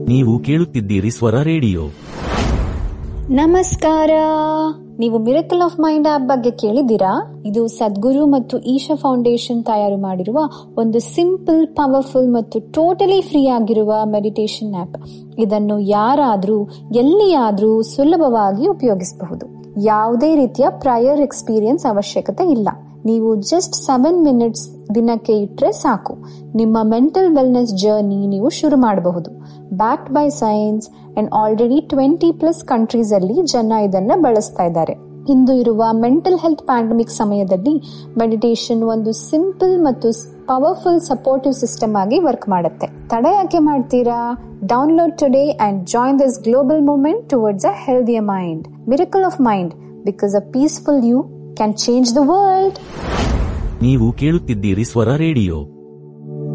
ನೀವು ಕೇಳುತ್ತಿದ್ದೀರಿ ಸ್ವರ ರೇಡಿಯೋ ನಮಸ್ಕಾರ ನೀವು ಮಿರಕಲ್ ಆಫ್ ಮೈಂಡ್ ಆಪ್ ಬಗ್ಗೆ ಕೇಳಿದ್ದೀರಾ ಇದು ಸದ್ಗುರು ಮತ್ತು ಈಶಾ ಫೌಂಡೇಶನ್ ತಯಾರು ಮಾಡಿರುವ ಒಂದು ಸಿಂಪಲ್ ಪವರ್ಫುಲ್ ಮತ್ತು ಟೋಟಲಿ ಫ್ರೀ ಆಗಿರುವ ಮೆಡಿಟೇಷನ್ ಆಪ್ ಇದನ್ನು ಯಾರಾದ್ರೂ ಎಲ್ಲಿಯಾದ್ರೂ ಸುಲಭವಾಗಿ ಉಪಯೋಗಿಸಬಹುದು ಯಾವುದೇ ರೀತಿಯ ಪ್ರಯರ್ ಎಕ್ಸ್ಪೀರಿಯನ್ಸ್ ಅವಶ್ಯಕತೆ ಇಲ್ಲ ನೀವು ಜಸ್ಟ್ ಸೆವೆನ್ ಮಿನಿಟ್ಸ್ ದಿನಕ್ಕೆ ಇಟ್ರೆ ಸಾಕು ನಿಮ್ಮ ಮೆಂಟಲ್ ವೆಲ್ನೆಸ್ ಜರ್ನಿ ನೀವು ಶುರು ಮಾಡಬಹುದು backed by science and already twenty plus countries ಅಲ್ಲಿ ಜನ ಇದನ್ನ ಬಳಸ್ತಾ ಇದ್ದಾರೆ ಇಂದು ಇರುವ ಮೆಂಟಲ್ ಹೆಲ್ತ್ ಪ್ಯಾಂಡಮಿಕ್ ಸಮಯದಲ್ಲಿ ಮೆಡಿಟೇಷನ್ ಒಂದು ಸಿಂಪಲ್ ಮತ್ತು ಪವರ್ಫುಲ್ ಸಪೋರ್ಟಿವ್ ಸಿಸ್ಟಮ್ ಆಗಿ ವರ್ಕ್ ಮಾಡುತ್ತೆ ತಡ ಯಾಕೆ ಮಾಡ್ತೀರಾ download today and join this global movement towards a healthier mind miracle of mind because a peaceful you can change the world ನೀವು ಕೇಳುತ್ತಿದ್ದೀರಿ ಸ್ವರ ರೇಡಿಯೋ